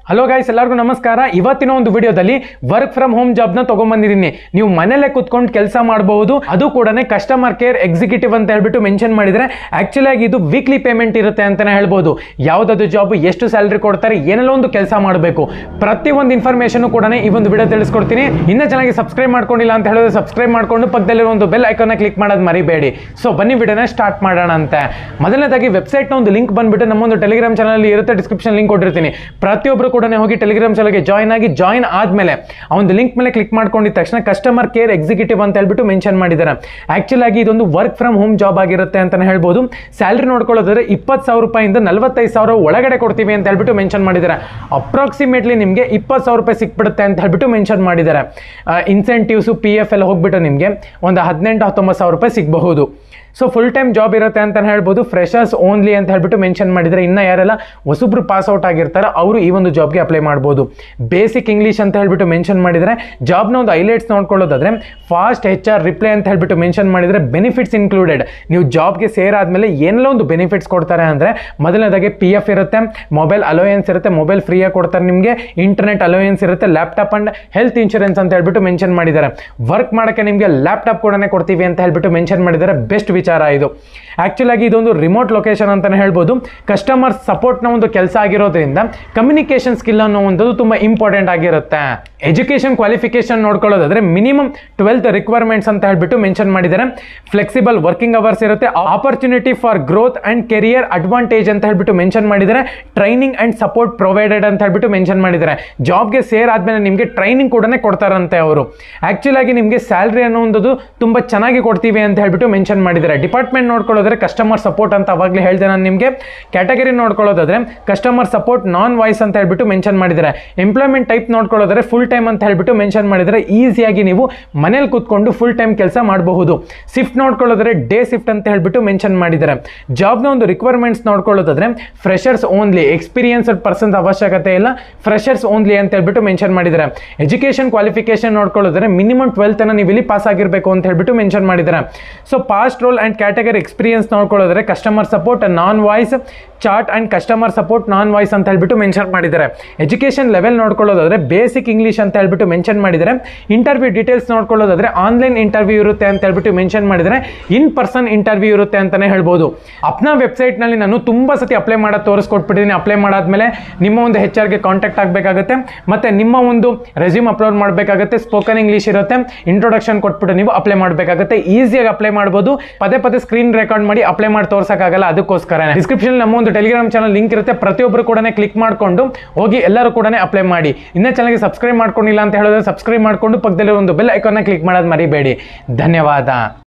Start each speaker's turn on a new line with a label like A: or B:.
A: hello guys ಎಲ್ಲರಿಗೂ ನಮಸ್ಕಾರ ಇವತ್ತಿನ ಒಂದು ವಿಡಿಯೋದಲ್ಲಿ ವರ್ಕ್ ಫ್ರಮ್ ಹೋಮ್ ಜಾಬ್ನ ತಗೊಂಬಂದಿದ್ದೀನಿ ನೀವು ಮನೇಲೆ ಕುತ್ಕೊಂಡು ಕೆಲಸ ಮಾಡಬಹುದು ಅದು ಕೂಡ ಕಸ್ಟಮರ್ ಕೇರ್ ಎಕ್ಸಿಕ್ಯೂಟಿವ್ ಅಂತ ಹೇಳ್ಬಿಟ್ಟು ಮೆನ್ಷನ್ ಮಾಡಿದ್ರೆ ಆಕ್ಚುಲಿ ಆಗಿ ಇದು ವೀಕ್ಲಿ ಪೇಮೆಂಟ್ ಇರುತ್ತೆ ಅಂತಾನೆ ಹೇಳ್ಬೋದು ಯಾವ್ದಾದ್ರು ಜಾಬ್ ಎಷ್ಟು ಸ್ಯಾಲರಿ ಕೊಡ್ತಾರೆ ಏನೆಲ್ಲ ಒಂದು ಕೆಲಸ ಮಾಡಬೇಕು ಪ್ರತಿ ಒಂದು ಇನ್ಫಾರ್ಮೇಶನ್ ಕೂಡ ಈ ಒಂದು ವಿಡಿಯೋ ತಿಳಿಸ್ಕೊಡ್ತೀನಿ ಇನ್ನ ಚೆನ್ನಾಗಿ ಸಬ್ಸ್ಕ್ರೈಬ್ ಮಾಡ್ಕೊಂಡಿಲ್ಲ ಅಂತ ಹೇಳಿದ್ರೆ ಸಬ್ಸ್ಕ್ರೈಬ್ ಮಾಡ್ಕೊಂಡು ಪಕ್ಕದಲ್ಲಿ ಒಂದು ಬೆಲ್ ಐಕಾನ್ ಕ್ಲಿಕ್ ಮಾಡೋದು ಮರಿಬೇಡಿ ಸೊ ಬನ್ನಿ ವಿಡಿಯೋನ ಸ್ಟಾರ್ಟ್ ಮಾಡೋಣ ಅಂತ ಮೊದಲನೇದಾಗಿ ವೆಬ್ಸೈಟ್ನ ಒಂದು ಲಿಂಕ್ ಬಂದ್ಬಿಟ್ಟು ನಮ್ಮೊಂದು ಟೆಲಿಗ್ರಾಮ್ ಚಾನಲ್ ಇರುತ್ತೆ ಡಿಸ್ಕ್ರಿಪ್ಷನ್ ಲಿಂಕ್ ಕೊಟ್ಟಿರ್ತೀನಿ ಪ್ರತಿಯೊಬ್ಬರು ಕೂಡ ಹೋಗಿ ಟೆಲಿಗ್ರಾಮ್ ಚಾನಲ್ಗೆ ಜಾಯ್ನ್ ಆಗಿ ಜಾಯ್ನ್ ಆದ್ಮೇಲೆ ಆ ಒಂದು ಲಿಂಕ್ ಮೇಲೆ ಕ್ಲಿಕ್ ಮಾಡ್ಕೊಂಡಿದ ತಕ್ಷಣ ಕಸ್ಟಮರ್ ಕೇರ್ ಎಕ್ಸಿಕ್ಯೂಟಿವ್ ಅಂತ ಹೇಳ್ಬಿಟ್ಟು ಮೆನ್ಷನ್ ಮಾಡಿದ್ದಾರೆ ಆಕ್ಚುಲ್ ಆಗಿ ಇದೊಂದು ವರ್ಕ್ ಫ್ರಮ್ ಹೋಮ್ ಜಾಬ್ ಆಗಿರುತ್ತೆ ಅಂತಾನೆ ಹೇಳ್ಬೋದು ಸ್ಯಾಲ್ರಿ ನೋಡ್ಕೊಳ್ಳೋದಾದ್ರೆ ಇಪ್ಪತ್ತು ಸಾವಿರ ರೂಪಾಯಿಂದ ನಲವತ್ತೈದು ಸಾವಿರ ಒಳಗಡೆ ಕೊಡ್ತೀವಿ ಅಂತ ಹೇಳ್ಬಿಟ್ಟು ಮೆನ್ಷನ್ ಮಾಡಿದ್ದಾರೆ ಅಪ್ರಾಕ್ಸಿಮೇಟ್ಲಿ ನಿಮಗೆ ಇಪ್ಪತ್ತು ಸಾವಿರ ರೂಪಾಯಿ ಸಿಕ್ಬಿಡುತ್ತೆ ಅಂತ ಹೇಳ್ಬಿಟ್ಟು ಮೆನ್ಷನ್ ಮಾಡಿದ್ದಾರೆ ಇನ್ಸೆಂಟಿವ್ಸು ಪಿ ಎಫ್ ಎಲ್ಲ ಹೋಗ್ಬಿಟ್ಟು ನಿಮಗೆ ಒಂದು ಹದಿನೆಂಟು ಹತ್ತೊಂಬತ್ತು ಸಾವಿರ ರೂಪಾಯಿ ಸಿಗಬಹುದು ಸೊ ಫುಲ್ ಟೈಮ್ ಜಾಬ್ ಇರುತ್ತೆ ಅಂತ ಹೇಳ್ಬೋದು ಫ್ರೆಶರ್ಸ್ ಓನ್ಲಿ ಅಂತ ಹೇಳ್ಬಿಟ್ಟು ಮೆನ್ಷನ್ ಮಾಡಿದರೆ ಇನ್ನು ಯಾರೆಲ್ಲ ಹೊಸಬ್ರು ಪಾಸ್ ಔಟ್ ಆಗಿರ್ತಾರೆ ಅವರು ಈ ಒಂದು ಜಾಬ್ಗೆ ಅಪ್ಲೈ ಮಾಡ್ಬೋದು ಬೇಸಿಕ್ ಇಂಗ್ಲೀಷ್ ಅಂತ ಹೇಳ್ಬಿಟ್ಟು ಮೆನ್ಷನ್ ಮಾಡಿದರೆ ಜಾಬ್ನ ಒಂದು ಹೈಲೈಟ್ಸ್ ನೋಡ್ಕೊಳ್ಳೋದಾದ್ರೆ ಫಾಸ್ಟ್ ಹೆಚ್ ಆರ್ ರಿಪ್ಲೈ ಅಂತ ಹೇಳ್ಬಿಟ್ಟು ಮೆನ್ಷನ್ ಮಾಡಿದರೆ ಬೆನಿಫಿಟ್ಸ್ ಇನ್ಕ್ಲೂಡೆಡ್ ನೀವು ಜಾಬ್ಗೆ ಸೇರಾದ್ಮೇಲೆ ಏನೆಲ್ಲ ಒಂದು ಬೆನಿಫಿಟ್ಸ್ ಕೊಡ್ತಾರೆ ಅಂದರೆ ಮೊದಲನೇದಾಗಿ ಪಿ ಎಫ್ ಇರುತ್ತೆ ಮೊಬೈಲ್ ಅಲೋಯನ್ಸ್ ಇರುತ್ತೆ ಮೊಬೈಲ್ ಫ್ರೀಯಾಗಿ ಕೊಡ್ತಾರೆ ನಿಮಗೆ ಇಂಟರ್ನೆಟ್ ಅಲೋಯನ್ಸ್ ಇರುತ್ತೆ ಲ್ಯಾಪ್ಟಾಪ್ ಅಂಡ್ ಹೆಲ್ತ್ ಇನ್ಶೂರೆನ್ಸ್ ಅಂತ ಹೇಳ್ಬಿಟ್ಟು ಮೆನ್ಷನ್ ಮಾಡಿದ್ದಾರೆ ವರ್ಕ್ ಮಾಡೋಕ್ಕೆ ನಿಮಗೆ ಲ್ಯಾಪ್ಟಾಪ್ ಕೂಡ ಕೊಡ್ತೀವಿ ಅಂತ ಹೇಳ್ಬಿಟ್ಟು ಮೆನ್ಷನ್ ಮಾಡಿದ್ದಾರೆ ಬೆಸ್ಟ್ ವಿಚಾರ ಇದು ಆಕ್ಚುಲ್ ಆಗಿ ಇದೊಂದು ರಿಮೋಟ್ ಲೊಕೇಶನ್ ಅಂತಾನೆ ಹೇಳ್ಬೋದು ಕಸ್ಟಮರ್ ಸಪೋರ್ಟ್ನ ಒಂದು ಕೆಲಸ ಆಗಿರೋದ್ರಿಂದ ಕಮ್ಯುನಿಕೇಶನ್ ಸ್ಕಿಲ್ ಅನ್ನೋ ಒಂದು ತುಂಬ ಇಂಪಾರ್ಟೆಂಟ್ ಆಗಿರುತ್ತೆ ಎಜುಕೇಶನ್ ಕ್ವಾಲಿಫಿಕೇಶನ್ ನೋಡ್ಕೊಳ್ಳೋದಾದ್ರೆ ಮಿನಿಮಮ್ ಟ್ವೆಲ್ತ್ ರಿಕ್ವೈರ್ಮೆಂಟ್ಸ್ ಅಂತ ಹೇಳ್ಬಿಟ್ಟು ಮೆನ್ಷನ್ ಮಾಡಿದ್ದಾರೆ ಫ್ಲೆಕ್ಸಿಬಲ್ ವರ್ಕಿಂಗ್ ಅವರ್ಸ್ ಇರುತ್ತೆ opportunity for growth and career advantage ಅಂತ ಹೇಳ್ಬಿಟ್ಟು ಮೆನ್ಷನ್ ಮಾಡಿದ್ದಾರೆ ಟ್ರೈನಿಂಗ್ ಅಂಡ್ ಸಪೋರ್ಟ್ ಪ್ರೊವೈಡೆಡ್ ಅಂತ ಹೇಳ್ಬಿಟ್ಟು ಮೆನ್ಷನ್ ಮಾಡಿದ್ದಾರೆ ಜಾಬ್ಗೆ ಸೇರ್ ಆದ್ಮೇಲೆ ನಿಮಗೆ ಟ್ರೈನಿಂಗ್ ಕೂಡ ಕೊಡ್ತಾರಂತೆ ಅವರು ಆಕ್ಚುಲ್ ಆಗಿ ನಿಮಗೆ ಸ್ಯಾಲ್ರಿ ಅನ್ನೋ ಒಂದು ತುಂಬ ಚೆನ್ನಾಗಿ ಕೊಡ್ತೀವಿ ಅಂತ ಹೇಳ್ಬಿಟ್ಟು ಮೆನ್ಷನ್ ಮಾಡಿದ್ದಾರೆ ಡಿಪಾರ್ಟ್ಮೆಂಟ್ ನೋಡ್ಕೊಳ್ಳೋದ್ರೆ ಕಸ್ಟಮರ್ ಸಪೋರ್ಟ್ ಅಂತ ಅವಾಗಲೇ ಹೇಳಿದೆ ನಾನು ನಿಮಗೆ ಕ್ಯಾಟಗರಿ ನೋಡ್ಕೊಳ್ಳೋದಾದ್ರೆ ಕಸ್ಟಮರ್ ಸಪೋರ್ಟ್ ನಾನ್ ವಾಯ್ಸ್ ಅಂತ ಹೇಳ್ಬಿಟ್ಟು ಮೆನ್ಷನ್ ಮಾಡಿದ್ದಾರೆ ಎಂಪ್ಲಾಯ್ಮೆಂಟ್ ಟೈಪ್ ನೋಡ್ಕೊಳ್ಳೋದ್ರೆ ಫುಲ್ ಟೈಮ್ ಅಂತ ಹೇಳ್ಬಿಟ್ಟು ಮೆನ್ಷನ್ ಮಾಡಿದರೆ ಈಸಿಯಾಗಿ ನೀವು ಮನೇಲಿ ಕೂತ್ಕೊಂಡು ಫುಲ್ ಟೈಮ್ ಕೆಲಸ ಮಾಡಬಹುದು ಶಿಫ್ಟ್ ನೋಡ್ಕೊಳ್ಳೋದ್ರೆ ಡೇ ಶಿಫ್ಟ್ ಅಂತ ಹೇಳ್ಬಿಟ್ಟು ಮೆನ್ಷನ್ ಮಾಡಿದ್ದಾರೆ ಜಾಬ್ನ ಒಂದು ರಿಕ್ವೈರ್ಮೆಂಟ್ಸ್ ನೋಡ್ಕೊಳ್ಳೋದಾದ್ರೆ ಫ್ರೆಷರ್ಸ್ ಓನ್ಲಿ ಎಕ್ಸ್ಪೀರಿಯನ್ಸ್ಡ್ ಪರ್ಸನ್ಸ್ ಅವಶ್ಯಕತೆ ಇಲ್ಲ ಫ್ರೆಷರ್ಸ್ ಓನ್ಲಿ ಅಂತ ಹೇಳ್ಬಿಟ್ಟು ಮೆನ್ಷನ್ ಮಾಡಿದ್ದಾರೆ ಎಜುಕೇಶನ್ ಕ್ವಾಲಿಫಿಕೇಶನ್ ನೋಡ್ಕೊಳ್ಳೋದ್ರೆ ಮಿನಿಮಮ್ ಟ್ವೆಲ್ತ್ ಅನ್ನ ನೀವು ಇಲ್ಲಿ ಪಾಸ್ ಆಗಿರಬೇಕು ಅಂತ ಹೇಳ್ಬಿಟ್ಟು ಮೆನ್ಷನ್ ಮಾಡಿದ್ದಾರೆ so past role and category experience ನೋಡ್ಕೊಳ್ಳೋದ್ರೆ customer support non voice chat and customer support non voice ಅಂತ ಹೇಳ್ಬಿಟ್ಟು ಮೆನ್ಷನ್ ಮಾಡಿದ್ದಾರೆ ಎಜುಕೇಶನ್ ಲೆವೆಲ್ ನೋಡ್ಕೊಳ್ಳೋದಾದ್ರೆ ಬೇಸಿಕ್ ಇಂಗ್ಲೀಷ್ ಅಂತ ಹೇಳ್ಬಿಟ್ಟು ಮೆನ್ಷನ್ ಮಾಡಿದ್ದಾರೆ ಇಂಟರ್ವ್ಯೂ ಡೀಟೇಲ್ಸ್ ನೋಡ್ಕೊಳ್ಳೋದಾದ್ರೆ ಆನ್ಲೈನ್ ಇಂಟರ್ವ್ಯೂ ಇರುತ್ತೆ ಅಂತ ಹೇಳ್ಬಿಟ್ಟು ಮೆನ್ಷನ್ ಮಾಡಿದರೆ ಇನ್ ಪರ್ಸನ್ ಇಂಟರ್ವ್ಯೂ ಇರುತ್ತೆ ಅಂತಾನೆ ಹೇಳ್ಬೋದು ಅಪ್ನಾ ವೆಬ್ಸೈಟ್ನಲ್ಲಿ ನಾನು ತುಂಬ ಸತಿ ಅಪ್ಲೈ ಮಾಡೋದು ತೋರಿಸ್ಕೊಟ್ಬಿಟ್ಟಿದ್ದೀನಿ ಅಪ್ಲೈ ಮಾಡಾದ್ಮೇಲೆ ನಿಮ್ಮ ಒಂದು ಹೆಚ್ ಆರ್ಗೆ ಕಾಂಟ್ಯಾಕ್ಟ್ ಆಗಬೇಕಾಗುತ್ತೆ ಮತ್ತೆ ನಿಮ್ಮ ಒಂದು ರೆಸ್ಯೂಮ್ ಅಪ್ಲೋಡ್ ಮಾಡಬೇಕಾಗುತ್ತೆ ಸ್ಪೋಕನ್ ಇಂಗ್ಲೀಷ್ ಇರುತ್ತೆ ಇಂಟ್ರೊಡಕ್ಷನ್ ಕೊಟ್ಬಿಟ್ಟು ನೀವು ಅಪ್ಲೈ ಮಾಡಬೇಕಾಗುತ್ತೆ ಈಸಿಯಾಗಿ ಅಪ್ಲೈ ಮಾಡ್ಬೋದು ಪದೇ ಪದೇ ಸ್ಕ್ರೀನ್ ರೆಕಾರ್ಡ್ ಮಾಡಿ ಅಪ್ಲೈ ಮಾಡಿ ತೋರ್ಸಕ್ಕಾಗಲ್ಲ ಅದಕ್ಕೋಸ್ಕರ ಡಿಸ್ಕ್ರಿಪ್ಷನ್ ನಮ್ಮ ಒಂದು ಟೆಲಿಗ್ರಾಮ್ ಚಾನಲ್ ಲಿಂಕ್ ಇರುತ್ತೆ ಪ್ರತಿಯೊಬ್ಬರು ಕೂಡ ಕ್ಲಿಕ್ ಮಾಡ್ಕೊಂಡು ಹೋಗಿ ಎಲ್ಲರೂ ಕೂಡ ಅಪ್ಲೈ ಮಾಡಿ ಇನ್ನೂ ಚಾನಲ್ಗೆ ಸಬ್ಸ್ಕ್ರೈಬ್ ಮಾಡ್ಕೊಂಡಿಲ್ಲ ಅಂತ ಹೇಳಿದ್ರೆ ಸಬ್ಸ್ಕ್ರೈಬ್ ಮಾಡ್ಕೊಂಡು ಪಕ್ಕದಲ್ಲಿ ಒಂದು ಬೆಲ್ ಐಕಾನ್ನ ಕ್ಲಿಕ್ ಮಾಡೋದು ಮರಿಬೇಡಿ ಧನ್ಯವಾದ